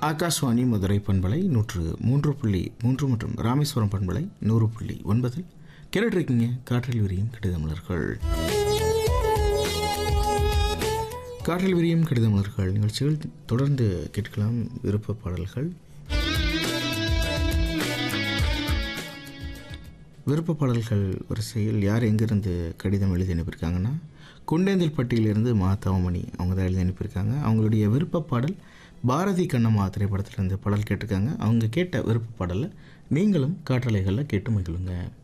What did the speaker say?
ஆகாஷ்வாணி மதுரை பண்பலை நூற்று மூன்று புள்ளி மூன்று மற்றும் ராமேஸ்வரம் பண்பலை நூறு புள்ளி ஒன்பதில் கேட்டுருக்கீங்க காற்றில் விரியும் கடிதமலர்கள் காற்றில் விரியும் கடிதமலர்கள் நிகழ்ச்சிகள் தொடர்ந்து கேட்கலாம் விருப்ப பாடல்கள் விருப்ப பாடல்கள் வரிசையில் யார் எங்கிருந்து கடிதம் எழுதி அனுப்பியிருக்காங்கன்னா குண்டேந்தல் பட்டியிலிருந்து மாதாவமணி அவங்க தான் எழுதி அனுப்பியிருக்காங்க அவங்களுடைய விருப்ப பாடல் பாரதி கண்ணம்மா திரைப்படத்திலிருந்து பாடல் கேட்டிருக்காங்க அவங்க கேட்ட விருப்ப பாடலை நீங்களும் காற்றலைகளில் கேட்டு மகிழுங்க